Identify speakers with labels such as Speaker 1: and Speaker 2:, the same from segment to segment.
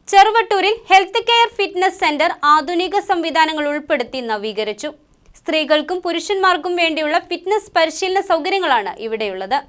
Speaker 1: ചെറുവട്ടൂരിൽ health care fitness centre ആധുനിക സംവിധാനങ്ങൾ ഉൾപ്പെടുത്തി നവീകരിച്ചു സ്ത്രീകൾക്കും പുരുഷന്മാർക്കും വേണ്ടിയുള്ള ഫിറ്റ്നസ് പരിശീലന സൗകര്യങ്ങളാണ് ഇവിടെയുള്ളത്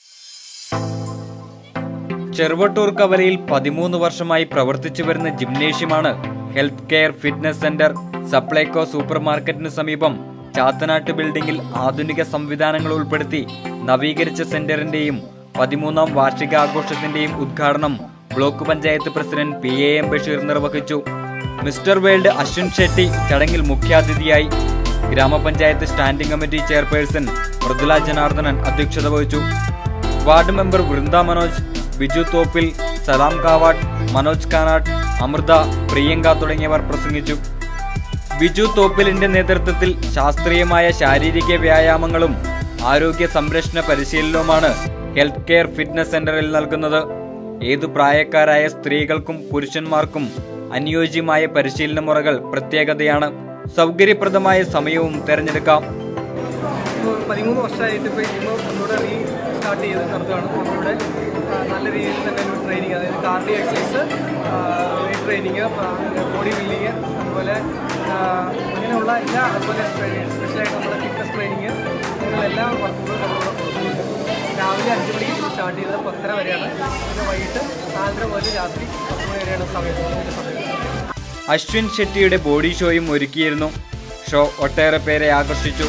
Speaker 2: ചെറുവട്ടൂർ കവലയിൽ പതിമൂന്ന് വർഷമായി പ്രവർത്തിച്ചു വരുന്ന ജിംനേഷ്യമാണ് health care fitness centre Supplyco super മാർക്കറ്റിന് സമീപം ചാത്തനാട്ട് ബിൽഡിംഗിൽ ആധുനിക സംവിധാനങ്ങൾ ഉൾപ്പെടുത്തി നവീകരിച്ച സെന്ററിന്റെയും പതിമൂന്നാം വാർഷികാഘോഷത്തിന്റെയും ഉദ്ഘാടനം block panchayat president P A M Basheer നിർവഹിച്ചു മിസ്റ്റർ വേൾഡ് അശ്വിൻ ഷെട്ടി ചടങ്ങിൽ മുഖ്യാതിഥിയായി ഗ്രാമപഞ്ചായത്ത് standing committee chairperson Mridula Janardhanan അധ്യക്ഷത വഹിച്ചു വാർഡ് മെമ്പർ വൃന്ദ മനോജ് ബിജു തോപ്പിൽ സലാം കാവാട്ട് മനോജ് കാനാട്ട് അമൃത പ്രിയങ്ക തുടങ്ങിയവർ പ്രസംഗിച്ചു ബിജു തോപ്പിലിന്റെ നേതൃത്വത്തിൽ ശാസ്ത്രീയമായ ശാരീരിക വ്യായാമങ്ങളും ആരോഗ്യ സംരക്ഷണ പരിശീലനവുമാണ് ഹെൽത്ത് കെയർ ഫിറ്റ്നസ് സെന്ററിൽ നൽകുന്നത് ഏതു പ്രായക്കാരായ സ്ത്രീകൾക്കും പുരുഷന്മാർക്കും അനുയോജ്യമായ പരിശീലന മുറകൾ പ്രത്യേകതയാണ് സൗകര്യപ്രദമായ സമയവും തിരഞ്ഞെടുക്കാം
Speaker 3: ഇപ്പോൾ പതിമൂന്ന് വർഷമായിട്ട് ഇപ്പോൾ ഇപ്പോൾ ഒന്നുകൂടെ റീ സ്റ്റാർട്ട് ചെയ്ത് നടത്തുകയാണ് നമ്മളിവിടെ ആ, നല്ല രീതിയിൽ തന്നെ ഒരു ട്രെയിനിങ് അതായത് cardio exercise weight training body building അതുപോലെ ആ, അങ്ങനെയുള്ള എല്ലാ അതുപോലെ സ്പെഷ്യലായിട്ട് നമ്മുടെ ഫിറ്റ്നസ് ട്രെയിനിങ് അങ്ങനെയുള്ള എല്ലാ വർക്കുകളും നമ്മളിവിടെ കൊടുക്കുന്നുണ്ട് രാവിലെ അഞ്ച് മണിക്ക് സ്റ്റാർട്ട് ചെയ്തത് പത്തര വരെയാണ് പിന്നെ വൈകിട്ട് നാലര മുതൽ രാത്രി പത്ത് മണി വരെയാണ് സമയം ഇതിൻ്റെ സമയം
Speaker 2: അശ്വിൻ ഷെട്ടിയുടെ ബോഡി ഷോയും ഒരുക്കിയിരുന്നു ഷോ ഒട്ടേറെ പേരെ ആകർഷിച്ചു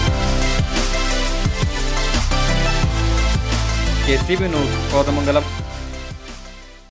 Speaker 2: K C B news Kothamangalam